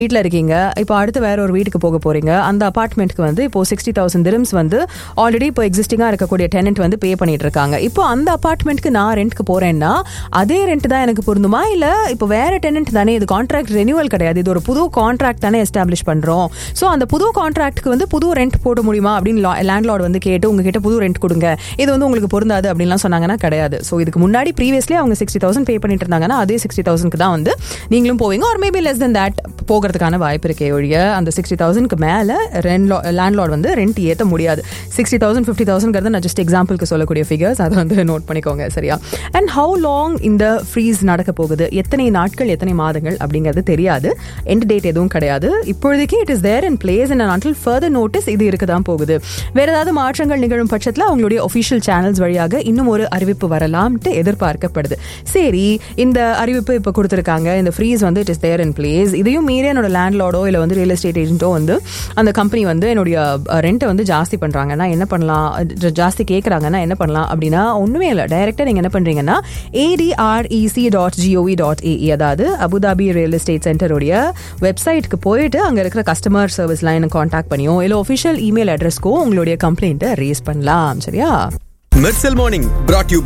வீட்டில் இருக்கீங்க இப்போ அடுத்து வேற ஒரு வீட்டுக்கு போக போறீங்க அந்த அபார்ட்மெண்ட்க்கு வந்து இப்போ சிக்ஸ்டி தௌசண்ட் திரம்ஸ் வந்து ஆல்ரெடி இப்போ எக்ஸிஸ்டிங்காக இருக்கக்கூடிய டெனன்ட் வந்து பே பண்ணிட்டு இருக்காங்க இப்போ அந்த அபார்ட்மெண்ட்க்கு நான் ரெண்ட்க்கு போறேன்னா அதே ரெண்ட் தான் எனக்கு பொருந்துமா இல்ல இப்போ வேற டெனன்ட் தானே இது கான்ட்ராக்ட் ரெனியூவல் கிடையாது இது ஒரு புது கான்ட்ராக்ட் தானே எஸ்டாப்ளிஷ் பண்றோம் ஸோ அந்த புது கான்ட்ராக்ட்க்கு வந்து புது ரெண்ட் போட முடியுமா அப்படின்னு லேண்ட்லார்ட் வந்து கேட்டு உங்ககிட்ட புது ரெண்ட் கொடுங்க இது வந்து உங்களுக்கு பொருந்தாது அப்படின்லாம் சொன்னாங்கன்னா கிடையாது ஸோ இதுக்கு முன்னாடி ப்ரீவியஸ்லி அவங்க சிக்ஸ்டி தௌசண்ட் பே பண்ணிட்டு இருந்தாங்கன்னா அதே சிக்ஸ்டி தௌசண்ட்க்கு தான் வந்து நீங்களும் போவீங்க or maybe less than that போகிறதுக்கான வாய்ப்பு இருக்கே ஒழிய அந்த சிக்ஸ்டி தௌசண்ட்க்கு மேலே ரெண்ட் லேண்ட்லார்ட் வந்து ரெண்ட் ஏற்ற முடியாது சிக்ஸ்டி தௌசண்ட் ஃபிஃப்டி தௌசண்ட்ங்கிறது நான் ஜஸ்ட் எக்ஸாம்பிளுக்கு சொல்லக்கூடிய ஃபிகர்ஸ் அதை வந்து நோட் பண்ணிக்கோங்க சரியா அண்ட் ஹவு லாங் இந்த ஃப்ரீஸ் நடக்க போகுது எத்தனை நாட்கள் எத்தனை மாதங்கள் அப்படிங்கிறது தெரியாது எண்ட் டேட் எதுவும் கிடையாது இப்பொழுதைக்கு it is there in place and until further notice இது இருக்க தான் போகுது வேற ஏதாவது மாற்றங்கள் நிகழும் பட்சத்தில் அவங்களுடைய ஒஃபிஷியல் சேனல்ஸ் வழியாக இன்னும் ஒரு அறிவிப்பு வரலாம்ட்டு எதிர்பார்க்கப்படுது சரி இந்த அறிவிப்பு இப்போ கொடுத்துருக்காங்க இந்த ஃப்ரீஸ் வந்து it is there in place இதையும் மீறி என்னோட லேண்ட்லார்டோ இல்லை வந்து ரியல் எஸ்டேட் ஏஜென்ட்டோ வந்து அந்த கம்பெனி வந்து என்னுடைய ரெண்ட்டை வந்து ஜாஸ்தி பண்ணுறாங்கன்னா என்ன பண்ணலாம் ஜ- ஜாஸ்தி கேட்குறாங்கன்னா என்ன பண்ணலாம் அப்படின்னா ஒன்றுமே இல்லை டைரெக்டாக நீங்கள் என்ன பண்ணுறீங்கன்னா ADREC dot gov dot AE அதாவது அபுதாபி ரியல் எஸ்டேட் சென்டருடைய வெப்சைட்க்கு போயிட்டு அங்கே இருக்கிற கஸ்டமர் சர்வீஸ் லைனை காண்டாக்ட் பண்ணியோ இல்லை ஒஃபிஷியல் இமெயில் அட்ரஸ்க்கோ உங்களுடைய கம்ப்ளைண்ட்டை ரேஸ் பண்ணலாம் சரியா மெர்சல் மார்னிங் brought யூ